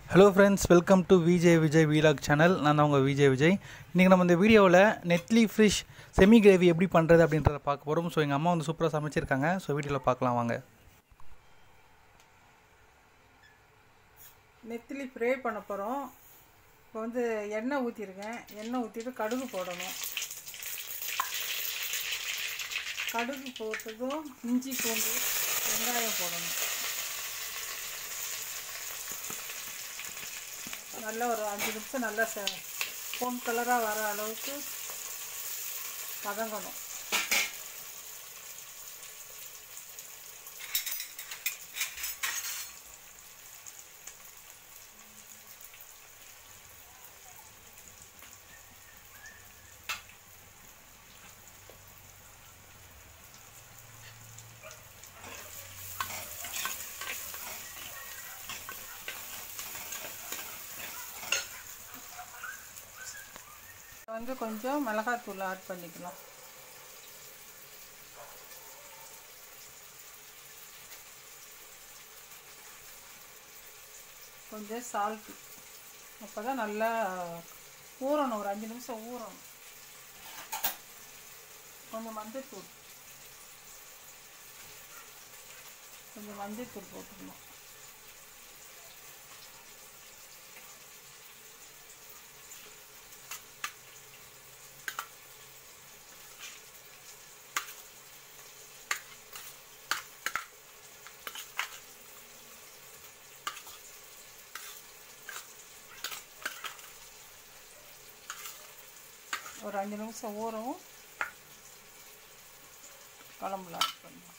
hello friends welcome to Vijay Vijay vlog channel நான் தான் உங்கள் விஜய் விஜய் இன்றைக்கி நம்ம இந்த வீடியோவில் நெட்லி ஃபிஷ் செமி கிரேவி எப்படி பண்ணுறது அப்படின்றத பார்க்க போகிறோம் ஸோ எங்கள் அம்மா வந்து சூப்பராக சமைச்சிருக்காங்க ஸோ வீடியோவில் பார்க்கலாம் வாங்க நெத்திலி ஃப்ரை பண்ண போகிறோம் இப்போ வந்து எண்ணெய் ஊற்றிருக்கேன் எண்ணெய் ஊற்றிட்டு கடுகு போடணும் கடுகு போட்டதும் இஞ்சி பூண்டு வெங்காயம் போடணும் நல்லா ஒரு அஞ்சு நிமிஷம் நல்லா ச பொன் கலராக வர அளவுக்கு வதங்கணும் வந்து கொஞ்சம் மிளகாத்தூள் ஆட் பண்ணிக்கலாம் கொஞ்சம் சால்ட்டு அப்போ தான் நல்லா ஊறணும் ஒரு அஞ்சு நிமிஷம் ஊறணும் கொஞ்சம் மஞ்சத்தூள் கொஞ்சம் மஞ்சத்தூள் போட்டுக்கணும் ஒரு அஞ்சு நிமிஷம் ஊறவும் குழம்புல ஆட் பண்ணலாம்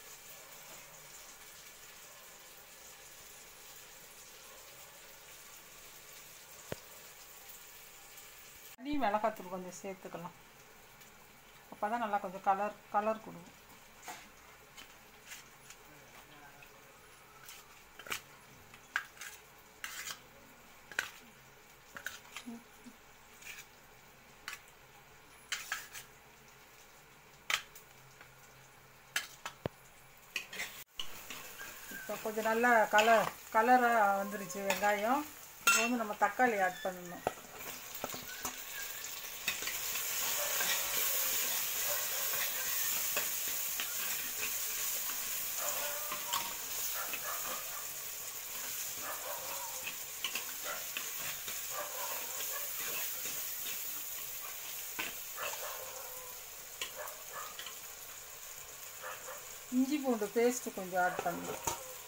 தண்ணி மிளகாத்தூள் கொஞ்சம் சேர்த்துக்கலாம் அப்போ தான் நல்லா கொஞ்சம் கலர் கலர் கொடுக்கும் இப்போ கொஞ்சம் நல்லா கலர் கலராக வந்துருச்சு வெங்காயம் இப்போ வந்து நம்ம தக்காளி ஆட் பண்ணணும் இஞ்சி பூண்டு பேஸ்ட்டு கொஞ்சம் ஆட் பண்ணணும்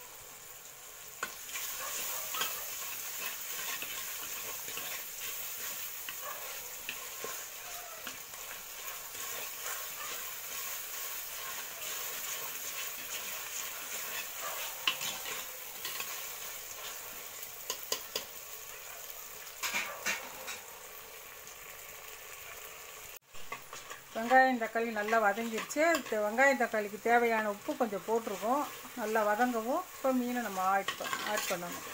வெங்காயம் தக்காளி நல்லா வதங்கிருச்சு அது வெங்காயம் தக்காளிக்கு தேவையான உப்பு கொஞ்சம் போட்டிருக்கோம் நல்லா வதங்கவும் இப்போ மீனை நம்ம ஆட் ஆட் பண்ணணும்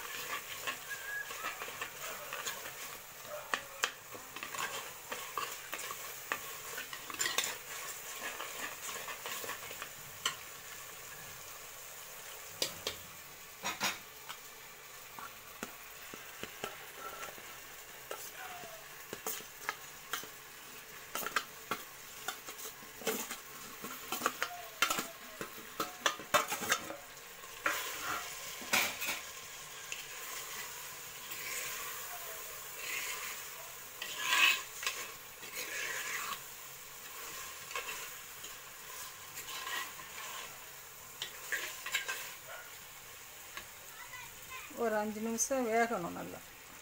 ஒரு அஞ்சு நிமிஷம் வேகணும் நல்லா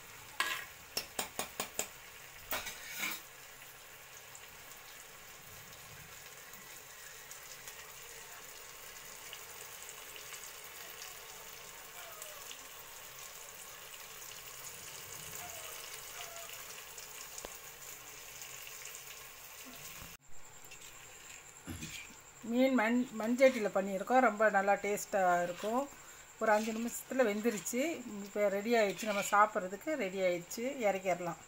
மீன் மண் மண்சட்டியில் பண்ணியிருக்கோம் ரொம்ப நல்லா டேஸ்ட்டாக இருக்கும் ஒரு அஞ்சு நிமிஷத்தில் வெந்துருச்சு இப்போ ரெடி ஆயிடுச்சு நம்ம சாப்பிட்றதுக்கு ரெடி ஆயிடுச்சு இறக்கிடலாம்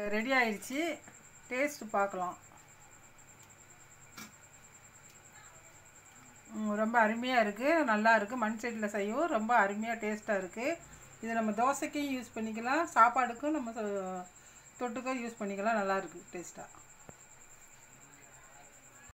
ரெடி ஆயிடுச்சு டேஸ்ட் பார்க்கலாம் ம், ரொம்ப அருமையாக இருக்குது நல்லா இருக்குது மண் சட்டியில் செய்யவும் ரொம்ப அருமையாக டேஸ்ட்டாக இருக்குது இது நம்ம தோசைக்கும் யூஸ் பண்ணிக்கலாம் சாப்பாடுக்கும் நம்ம தொட்டுக்கும் யூஸ் பண்ணிக்கலாம் நல்லா இருக்குது டேஸ்ட்டாக